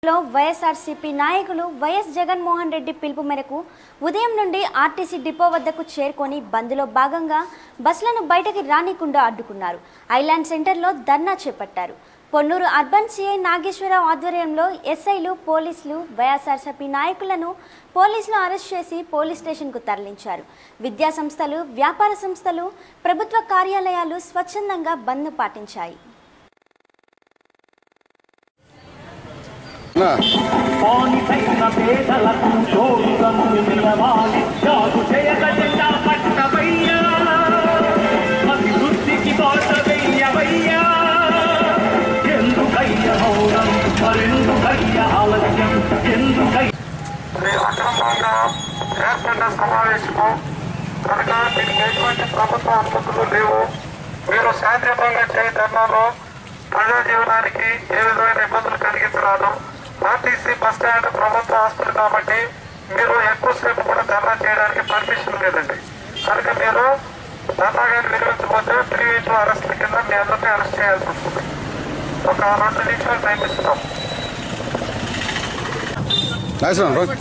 లో వైఎస్ఆర్సీపీ నాయకులు వైఎస్ జగన్మోహన్ రెడ్డి పిలుపు మేరకు ఉదయం నుండి ఆర్టీసీ డిపో వద్దకు చేరుకొని బంద్లో భాగంగా బస్సులను బయటకి రానికుండా అడ్డుకున్నారు ఐలాండ్ సెంటర్లో ధర్నా చేపట్టారు పొన్నూరు అర్బన్ సిఐ నాగేశ్వరరావు ఆధ్వర్యంలో ఎస్ఐలు పోలీసులు వైఎస్ఆర్సీపీ నాయకులను పోలీసులు అరెస్ట్ చేసి పోలీస్ స్టేషన్కు తరలించారు విద్యా సంస్థలు వ్యాపార సంస్థలు ప్రభుత్వ కార్యాలయాలు స్వచ్ఛందంగా బంద్ పాటించాయి నా పాలిసైన పేదలకు చోరుగము నిలవాలి జాగు చేయక జెండా పట్టవయ్యా అభివృద్ధికి బాట వెయ్యవయ్యా ఎందుకయ్య మౌనం మరెందుకయ్య ఆలస్యం ఎందుకయ్య మీరు అక్రమంగా ఏర్పడిన సమావేశము కనుక దీనికి ఎటువంటి ప్రభుత్వ అనుమతులు లేవు మీరు శాంతియుతంగా చేయ ధర్నాలో ప్రజా జీవనానికి ఏ విధమైన ఇబ్బందులు కలిగించరాదు ఆర్టీసీ బస్ స్టాండ్ ప్రభుత్వ ఆస్తులు కాబట్టి మీరు ఎక్కువసేపు కూడా ధర్నా చేయడానికి పర్మిషన్ లేదండి కనుక మీరు ధర్నా కానీ నిర్వహించకపోతే ప్రివెంటివ్ అరెస్ట్ కింద మీ అందరినీ అరెస్ట్ చేయాల్సి ఉంటుంది ఒక రెండు నిమిషాలు టైం ఇస్తున్నాం నాగేశ్వరం రోజు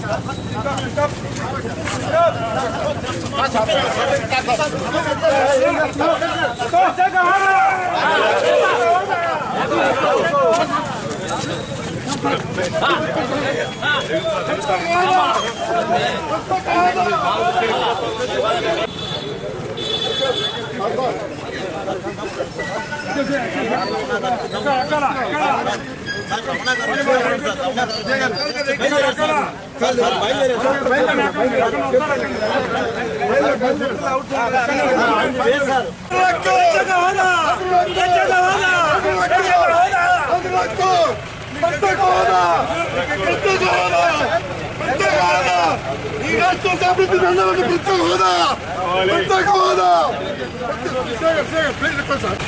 ఈ రాష్ట్రం అభివృద్ధి చెందాలని ప్రత్యేక హోదా ప్రత్యేక హోదా ప్లీజ్ రిక్వెస్ట్ సార్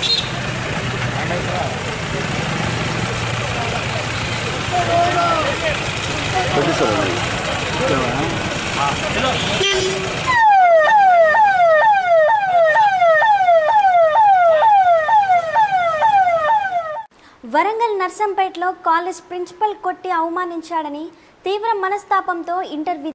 వరంగల్ నర్సంపేటలో కాలేజ్ ప్రిన్సిపల్ కొట్టి అవమానించాడని తీవ్ర మనస్తాపంతో ఇంటర్